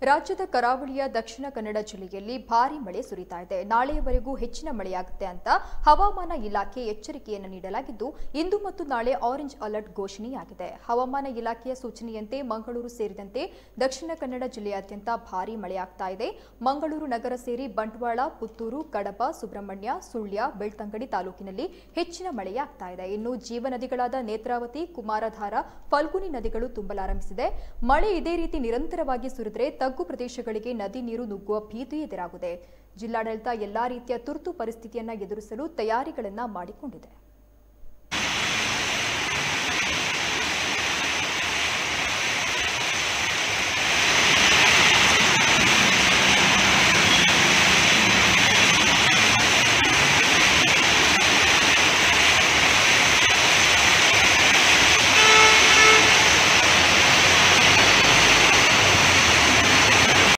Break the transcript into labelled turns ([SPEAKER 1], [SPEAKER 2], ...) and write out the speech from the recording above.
[SPEAKER 1] ರಾಜ್ಯದ ಕರಾವಳಿಯ ದಕ್ಷಿಣ ಕನ್ನಡ ಜಿಲ್ಲೆಯಲ್ಲಿ ಭಾರೀ ಮಳೆ ಸುರಿತಾ ಇದೆ ನಾಳೆಯವರೆಗೂ ಹೆಚ್ಚಿನ ಮಳೆಯಾಗುತ್ತೆ ಅಂತ ಹವಾಮಾನ ಇಲಾಖೆ ಎಚ್ಚರಿಕೆಯನ್ನು ನೀಡಲಾಗಿದ್ದು ಇಂದು ಮತ್ತು ನಾಳೆ ಆರೆಂಜ್ ಅಲರ್ಟ್ ಘೋಷಣೆಯಾಗಿದೆ ಹವಾಮಾನ ಇಲಾಖೆಯ ಸೂಚನೆಯಂತೆ ಮಂಗಳೂರು ಸೇರಿದಂತೆ ದಕ್ಷಿಣ ಕನ್ನಡ ಜಿಲ್ಲೆಯಾದ್ಯಂತ ಭಾರೀ ಮಳೆಯಾಗ್ತಾ ಇದೆ ಮಂಗಳೂರು ನಗರ ಸೇರಿ ಬಂಟ್ವಾಳ ಪುತ್ತೂರು ಕಡಬ ಸುಬ್ರಹ್ಮಣ್ಯ ಸುಳ್ಯ ಬೆಳ್ತಂಗಡಿ ತಾಲೂಕಿನಲ್ಲಿ ಹೆಚ್ಚಿನ ಮಳೆಯಾಗ್ತಾ ಇದೆ ಇನ್ನು ಜೀವನದಿಗಳಾದ ನೇತ್ರಾವತಿ ಕುಮಾರಧಾರ ಫಲ್ಗುನಿ ನದಿಗಳು ತುಂಬಲಾರಂಭಿಸಿದೆ ಮಳೆ ಇದೇ ರೀತಿ ನಿರಂತರವಾಗಿ ಸುರಿದರೆ ತಗ್ಗು ಪ್ರದೇಶಗಳಿಗೆ ನದಿ ನೀರು ನುಗ್ಗುವ ಭೀತಿ ಎದುರಾಗಿದೆ ಜಿಲ್ಲಾಡಳಿತ ಎಲ್ಲಾ ರೀತಿಯ ತುರ್ತು ಪರಿಸ್ಥಿತಿಯನ್ನ ಎದುರಿಸಲು ತಯಾರಿಗಳನ್ನ ಮಾಡಿಕೊಂಡಿದೆ